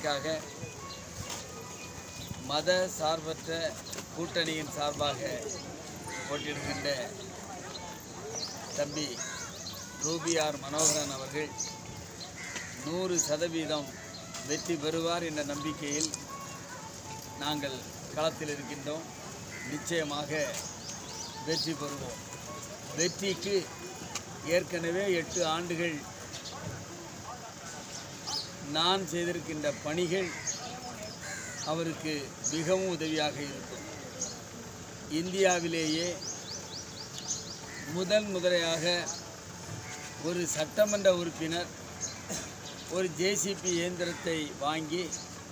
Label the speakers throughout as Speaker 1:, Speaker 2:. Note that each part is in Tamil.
Speaker 1: வெற்றிக்காக மத சார்பற்ற கூட்டணியின் சார்பாக போட்டியிடுகின்ற தம்பி ரூபியார் மனோகரன் அவர்கள் நூறு சதவீதம் வெற்றி பெறுவார் என்ற நம்பிக்கையில் நாங்கள் களத்தில் இருக்கின்றோம் நிச்சயமாக வெற்றி பெறுவோம் வெற்றிக்கு ஏற்கனவே எட்டு ஆண்டுகள் நான் செய்திருக்கின்ற பணிகள் அவருக்கு மிகவும் உதவியாக இருக்கும் இந்தியாவிலேயே முதன் முதலையாக ஒரு சட்டமன்ற உறுப்பினர் ஒரு ஜேசிபி இயந்திரத்தை வாங்கி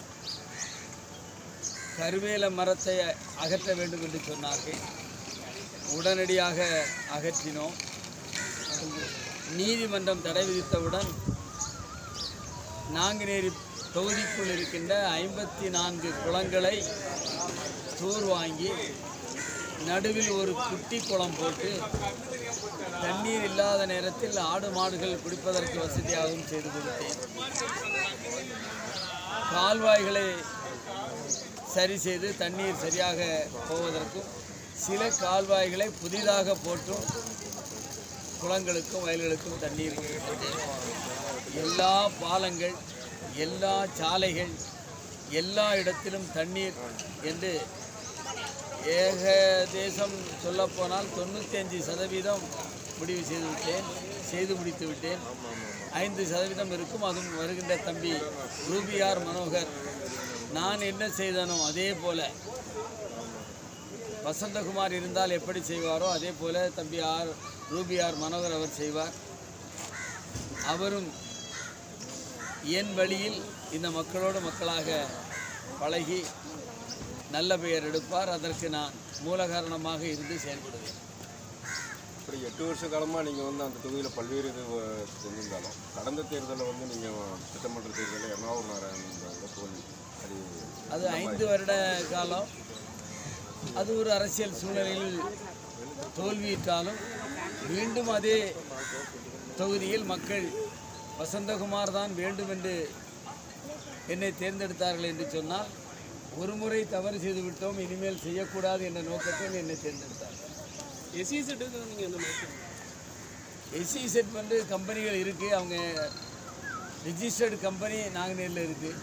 Speaker 1: கருவேல மரத்தை அகற்ற வேண்டும் என்று சொன்னார்கள் உடனடியாக அகற்றினோம் நீதிமன்றம் தடை விதித்தவுடன் நாங்குநேரி தொகுதிக்குள் இருக்கின்ற ஐம்பத்தி நான்கு குளங்களை தூர் வாங்கி நடுவில் ஒரு குட்டி குளம் போட்டு தண்ணீர் இல்லாத நேரத்தில் ஆடு மாடுகள் குடிப்பதற்கு வசதியாகவும் செய்து கொடுத்தேன் கால்வாய்களை சரி செய்து தண்ணீர் சரியாக போவதற்கும் சில கால்வாய்களை புதிதாக போட்டும் குளங்களுக்கும் வயல்களுக்கும் தண்ணீர் கொடுத்தேன் எல்லா பாலங்கள் எல்லா சாலைகள் எல்லா இடத்திலும் தண்ணீர் என்று ஏக தேசம் சொல்லப்போனால் தொண்ணூற்றி அஞ்சு சதவீதம் முடிவு செய்து விட்டேன் செய்து முடித்து விட்டேன் ஐந்து சதவீதம் இருக்கும் அதுவும் வருகின்ற தம்பி ரூபியார் மனோகர் நான் என்ன செய்தனோ அதே போல வசந்தகுமார் இருந்தால் எப்படி செய்வாரோ அதே போல தம்பி ஆர் ரூபியார் மனோகர் அவர் செய்வார் அவரும் என் வழியில் இந்த மக்களோடு மக்களாக பழகி நல்ல பெயர் எடுப்பார் அதற்கு நான் மூல காரணமாக இருந்து செயல்படுவேன்
Speaker 2: இப்படி எட்டு வருஷ காலமாக நீங்கள் வந்து அந்த தொகுதியில் பல்வேறு இது அஹ், செஞ்சிருந்தாலும் கடந்த தேர்தலில் வந்து நீங்கள் சட்டமன்ற தேர்தலில் எர்ணாவூர் நாராயணன் தோல்வி அது
Speaker 1: அது ஐந்து வருட காலம் அது ஒரு அரசியல் சூழ்நிலையில் தோல்வியிட்டாலும் மீண்டும் அதே தொகுதியில் மக்கள் வசந்தகுமார் தான் வேண்டும் என்று என்னை தேர்ந்தெடுத்தார்கள் என்று சொன்னால் ஒரு முறை தவறு செய்து விட்டோம் இனிமேல் செய்யக்கூடாது என்ற நோக்கத்தில் என்னை தேர்ந்தெடுத்தார்கள்
Speaker 3: எஸ்சி செட்டுக்கு நீங்கள் எந்த மாதிரி
Speaker 1: எஸ்சி செட் வந்து கம்பெனிகள் இருக்குது அவங்க ரிஜிஸ்டர்டு கம்பெனி நாங்குநேரில் இருக்குது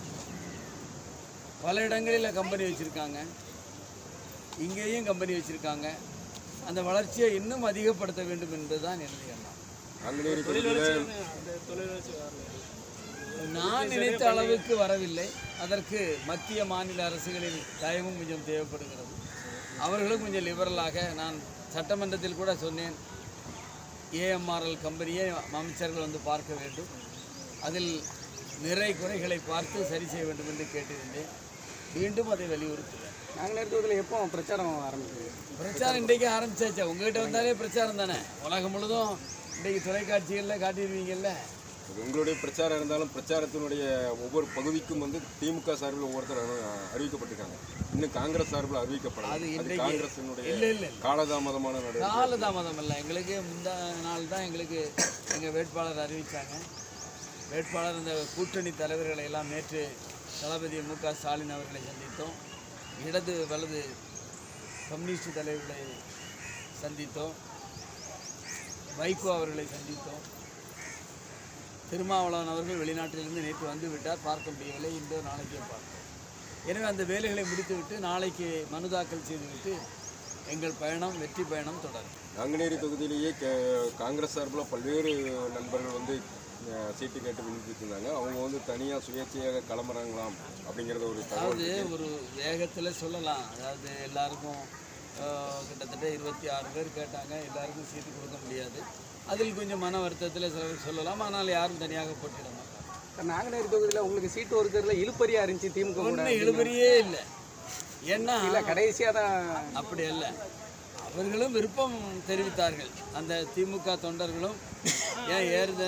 Speaker 1: பல இடங்களில் கம்பெனி வச்சுருக்காங்க இங்கேயும் கம்பெனி வச்சுருக்காங்க அந்த வளர்ச்சியை இன்னும் அதிகப்படுத்த வேண்டும் என்பதுதான் என்னுடைய எண்ணம்
Speaker 2: நாங்குநேரி தொகுதியில்
Speaker 3: அந்த தொழிலாளர் வரல
Speaker 1: நான் நினைத்த அளவுக்கு வரவில்லை அதற்கு மத்திய மாநில அரசுகளின் தயவும் கொஞ்சம் தேவைப்படுகிறது அவர்களும் கொஞ்சம் லிபரலாக நான் சட்டமன்றத்தில் கூட சொன்னேன் ஏஎம்ஆர்எல் கம்பெனியை அமைச்சர்கள் வந்து பார்க்க வேண்டும் அதில் நிறை குறைகளை பார்த்து சரி செய்ய வேண்டும் என்று கேட்டிருந்தேன் மீண்டும் அதை வலியுறுத்துவேன்
Speaker 3: நாங்கள் தொகுதியில் எப்போ பிரச்சாரம் ஆரம்பிக்குது
Speaker 1: பிரச்சாரம் இன்றைக்கி ஆரம்பிச்சாச்சா உங்ககிட்ட வந்தாலே பிரச்சாரம் தானே உலகம் முழுதும் இன்றைக்கி தொலைக்காட்சிகளில் காட்டிடுவீங்கல்ல
Speaker 2: உங்களுடைய பிரச்சாரம் இருந்தாலும் பிரச்சாரத்தினுடைய ஒவ்வொரு பகுதிக்கும் வந்து திமுக சார்பில் ஒவ்வொருத்தர் அனு- அறிவிக்கப்பட்டிருக்காங்க இன்னும் காங்கிரஸ் சார்பில் அறிவிக்கப்படாது
Speaker 1: அது
Speaker 2: அது
Speaker 1: இன்றைக்கு
Speaker 2: காங்கிரசினுடைய
Speaker 1: இல்லை இல்லை
Speaker 2: காலதாமதமான நடு
Speaker 1: காலதாமதம் இல்லை எங்களுக்கு முந்தா நாள் தான் எங்களுக்கு எங்கள் வேட்பாளர் அறிவித்தாங்க வேட்பாளர் இந்த கூட்டணி தலைவர்களை எல்லாம் நேற்று தளபதி மு க ஸ்டாலின் அவர்களை சந்தித்தோம் இடது வலது கம்யூனிஸ்ட் தலைவர்களை சந்தித்தோம் வைகோ அவர்களை சந்தித்தோம் திருமாவளவன் அவர்கள் வெளிநாட்டிலிருந்து நேற்று வந்து விட்டார் பார்க்க முடியவில்லை இன்றோ நாளைக்கே பார்ப்போம் எனவே அந்த வேலைகளை முடித்துவிட்டு நாளைக்கு மனு தாக்கல் செய்துவிட்டு எங்கள் பயணம் வெற்றி பயணம் தொடரும்
Speaker 2: நாங்குநேரி தொகுதியிலேயே கே- காங்கிரஸ் சார்பில் பல்வேறு நண்பர்கள் வந்து அஹ், சீட்டு கேட்டு விண்ணப்பிச்சிருந்தாங்க அவங்க வந்து தனியாக சுயேட்சையாக கிளம்புறாங்களாம் அப்படிங்கிறத ஒரு தகவல்
Speaker 1: அதாவது ஒரு வேகத்தில் சொல்லலாம் அதாவது எல்லாருக்கும் ஆஹ், கிட்டத்தட்ட இருபத்தி ஆறு பேர் கேட்டாங்க எல்லாருக்கும் சீட்டு கொடுக்க முடியாது அதில் கொஞ்சம் மன வருத்தத்தில் சில பேர் சொல்லலாம் ஆனால் யாரும் தனியாக போட்டிட மாட்டாங்க
Speaker 3: நாங்குநேரி தொகுதியில் உங்களுக்கு சீட்டு ஒருத்தரில் இழுப்பறியா இருந்துச்சு திமுக கூட
Speaker 1: ஒன்றும் இழுபறியே இல்லை ஏன்னா
Speaker 3: இல்லை கடைசியாக தான்
Speaker 1: அப்படி அல்ல அவர்களும் விருப்பம் தெரிவித்தார்கள் அந்த திமுக தொண்டர்களும் ஏன் ஏறுத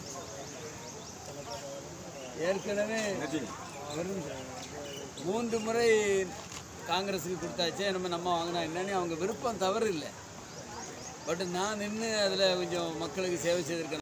Speaker 1: ஏற்கனவே வரும் மூன்று முறை காங்கிரஸுக்கு கொடுத்தாச்சே நம்ம நம்ம வாங்கினா என்னன்னு அவங்க விருப்பம் தவறு இல்லை பட் நான் நின்று அதில் கொஞ்சம் மக்களுக்கு சேவை செய்திருக்கேன்